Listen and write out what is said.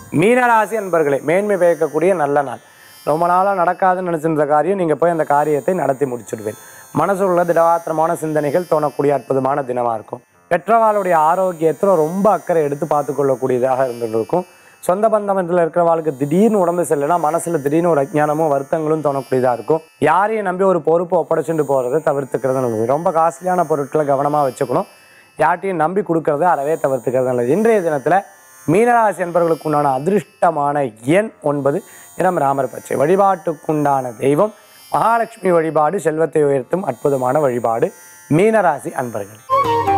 மீனராசி அன்பர்களே மேன்மை பயக்கக்கூடிய நல்ல நாள் ரொம்ப நாளாக நடக்காதுன்னு நினச்சிருந்த காரியம் நீங்கள் போய் அந்த காரியத்தை நடத்தி முடிச்சிடுவேன் மனசு உள்ள திடவாத்திரமான சிந்தனைகள் தோணக்கூடிய அற்புதமான தினமாக இருக்கும் பெற்றவாளுடைய ஆரோக்கியத்தில் ரொம்ப அக்கறை எடுத்து பார்த்து கொள்ளக்கூடியதாக இருந்துட்டு இருக்கும் சொந்த பந்தமத்தில் இருக்கிறவாளுக்கு திடீர்னு உடம்பு சரியில்லைன்னா மனசில் திடீர்னு ஒரு அஜ்ஞானமும் வருத்தங்களும் தோணக்கூடியதாக இருக்கும் யாரையும் நம்பி ஒரு பொறுப்பை ஒப்படைச்சிட்டு போகிறத தவிர்த்துக்கிறது நல்லது ரொம்ப காஸ்ட்லியான பொருட்களை கவனமாக வச்சுக்கணும் யார்ட்டையும் நம்பி கொடுக்கறத அறவே தவிர்த்துக்கிறது நல்லது இன்றைய தினத்தில் மீனராசி என்பவர்களுக்கு உண்டான அதிர்ஷ்டமான எண் ஒன்பது தினம் ராமர் பச்சை வழிபாட்டுக்குண்டான தெய்வம் மகாலட்சுமி வழிபாடு செல்வத்தை உயர்த்தும் அற்புதமான வழிபாடு மீனராசி அன்பர்கள்